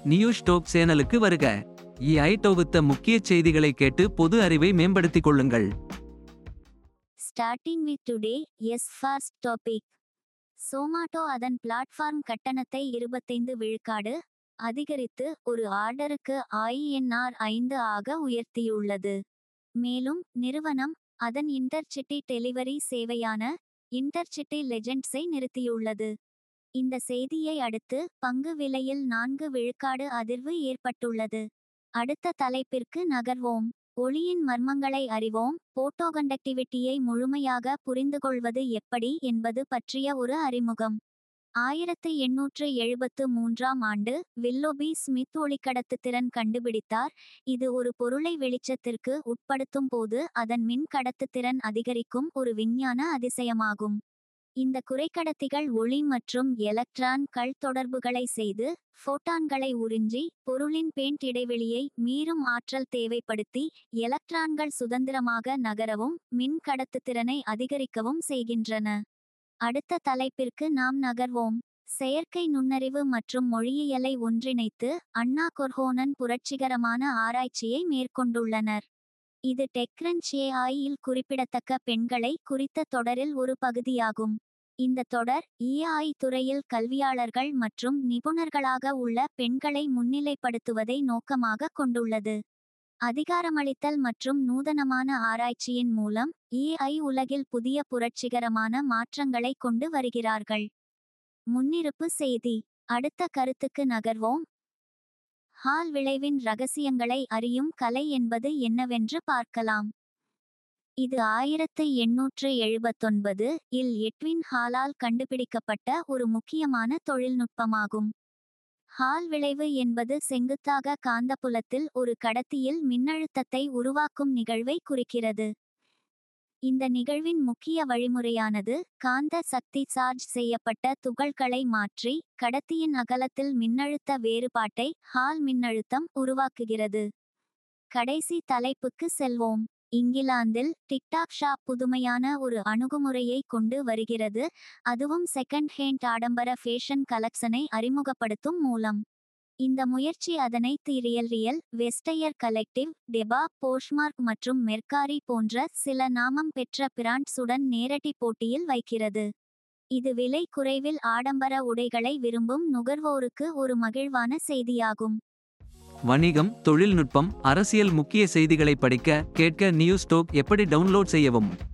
news dope சேனலுக்கு வருக EI தொகுத்த முக்கிய செய்திகளை கேட்டு பொது அறிவை மேம்படுத்திக் கொள்ளுங்கள் starting with today's first topic Zomato அதன் பிளாட்ஃபார்ம் கட்டணத்தை இருபத்தைந்து விழுக்காடு அதிகரித்து ஒரு ஆர்டருக்கு ஐஎன்ஆர் ஐந்து ஆக உயர்த்தியுள்ளது மேலும் நிறுவனம் அதன் இன்டர்சிட்டி டெலிவரி சேவையான இன்டர்சிட்டி லெஜெண்ட்ஸை நிறுத்தியுள்ளது இந்த செய்தியை அடுத்து பங்கு விலையில் நான்கு விழுக்காடு அதிர்வு ஏற்பட்டுள்ளது அடுத்த தலைப்பிற்கு நகர்வோம் ஒளியின் மர்மங்களை அறிவோம் போட்டோ கண்டக்டிவிட்டியை முழுமையாக புரிந்துகொள்வது எப்படி என்பது பற்றிய ஒரு அறிமுகம் ஆயிரத்து எண்ணூற்று எழுபத்து மூன்றாம் ஆண்டு வில்லோபி ஸ்மித் ஒளிக்கடத்துத்திறன் கண்டுபிடித்தார் இது ஒரு பொருளை வெளிச்சத்திற்கு உட்படுத்தும் போது அதன் மின் கடத்துத்திறன் அதிகரிக்கும் ஒரு விஞ்ஞான அதிசயமாகும் இந்த குறைக்கடத்திகள் ஒளி மற்றும் எலக்ட்ரான் கள் தொடர்புகளை செய்து ஃபோட்டான்களை உறிஞ்சி பொருளின் பேண்ட் இடைவெளியை மீறும் ஆற்றல் தேவைப்படுத்தி எலக்ட்ரான்கள் சுதந்திரமாக நகரவும் மின் கடத்துத்திறனை அதிகரிக்கவும் செய்கின்றன அடுத்த தலைப்பிற்கு நாம் நகர்வோம் செயற்கை நுண்ணறிவு மற்றும் மொழியியலை ஒன்றிணைத்து அண்ணா கொர்ஹோனன் புரட்சிகரமான ஆராய்ச்சியை மேற்கொண்டுள்ளனர் இது டெக்ரன்ச் ஏஐயில் குறிப்பிடத்தக்க பெண்களை குறித்த தொடரில் ஒரு பகுதியாகும் இந்த தொடர் ஏஐ துறையில் கல்வியாளர்கள் மற்றும் நிபுணர்களாக உள்ள பெண்களை முன்னிலைப்படுத்துவதை நோக்கமாக கொண்டுள்ளது அதிகாரமளித்தல் மற்றும் நூதனமான ஆராய்ச்சியின் மூலம் ஏஐ உலகில் புதிய புரட்சிகரமான மாற்றங்களை கொண்டு வருகிறார்கள் முன்னிருப்பு செய்தி அடுத்த கருத்துக்கு நகர்வோம் ஹால் விளைவின் ரகசியங்களை அறியும் கலை என்பது என்னவென்று பார்க்கலாம் இது ஆயிரத்து எண்ணூற்று எழுபத்தொன்பது இல் எட்வின் ஹாலால் கண்டுபிடிக்கப்பட்ட ஒரு முக்கியமான தொழில்நுட்பமாகும் ஹால் விளைவு என்பது செங்குத்தாக காந்தப்புலத்தில் ஒரு கடத்தியில் மின்னழுத்தத்தை உருவாக்கும் நிகழ்வை குறிக்கிறது இந்த நிகழ்வின் முக்கிய வழிமுறையானது காந்த சக்தி சார்ஜ் செய்யப்பட்ட துகள்களை மாற்றி கடத்தியின் அகலத்தில் மின்னழுத்த வேறுபாட்டை ஹால் மின்னழுத்தம் உருவாக்குகிறது கடைசி தலைப்புக்கு செல்வோம் இங்கிலாந்தில் டிக்டாக் ஷாப் புதுமையான ஒரு அணுகுமுறையை கொண்டு வருகிறது அதுவும் செகண்ட் ஹேண்ட் ஆடம்பர ஃபேஷன் கலெக்ஷனை அறிமுகப்படுத்தும் மூலம் இந்த முயற்சி அதனை தீரியல் ரியல் வெஸ்டயர் கலெக்டிவ் டெபா போஷ்மார்க் மற்றும் மெர்காரி போன்ற சில நாமம் பெற்ற பிராண்ட்ஸுடன் நேரடி போட்டியில் வைக்கிறது இது விலை குறைவில் ஆடம்பர உடைகளை விரும்பும் நுகர்வோருக்கு ஒரு மகிழ்வான செய்தியாகும் வணிகம் தொழில்நுட்பம் அரசியல் முக்கிய செய்திகளை படிக்க கேட்க நியூஸ் டோப் எப்படி டவுன்லோட் செய்யவும்